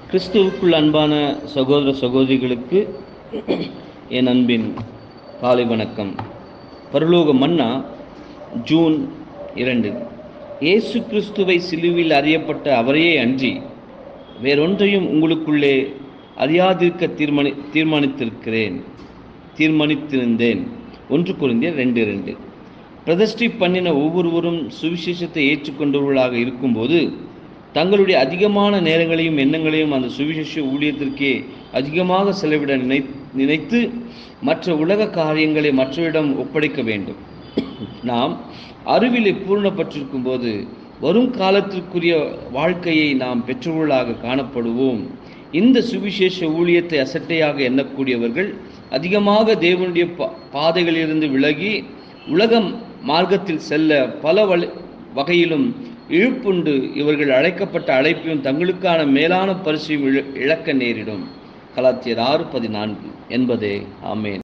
கிறிஸ்துவுக்குள் அன்பான சகோதர சகோதரிகளுக்கு என் அன்பின் காலை வணக்கம் பரலோக மன்னா ஜூன் இரண்டு இயேசு கிறிஸ்துவை சிலுவில் அறியப்பட்ட அவரையே அன்றி வேறொன்றையும் உங்களுக்குள்ளே அறியாதிருக்க தீர்மானி தீர்மானித்திருக்கிறேன் தீர்மானித்திருந்தேன் ஒன்று குறைந்தர் ரெண்டு ரெண்டு பிரதிஷ்டை பண்ணின ஒவ்வொருவரும் சுவிசேஷத்தை ஏற்றுக்கொண்டவர்களாக இருக்கும்போது தங்களுடைய அதிகமான நேரங்களையும் எண்ணங்களையும் அந்த சுவிசேஷ ஊழியத்திற்கே அதிகமாக செலவிட நினை நினைத்து மற்ற உலக காரியங்களை மற்றவரிடம் ஒப்படைக்க வேண்டும் நாம் அறிவிலை பூர்ணப்பட்டிருக்கும் போது வரும் காலத்திற்குரிய வாழ்க்கையை நாம் பெற்றவர்களாக காணப்படுவோம் இந்த சுவிசேஷ ஊழியத்தை அசட்டையாக எண்ணக்கூடியவர்கள் அதிகமாக தேவனுடைய பா பாதைகளிலிருந்து விலகி உலகம் மார்க்கத்தில் செல்ல பல வழி வகையிலும் இழுப்புண்டு இவர்கள் அழைக்கப்பட்ட அழைப்பையும் தங்களுக்கான மேலான பரிசையும் இழக்க நேரிடும் கலாத்தியர் ஆறு பதினான்கு என்பதே ஆமேன்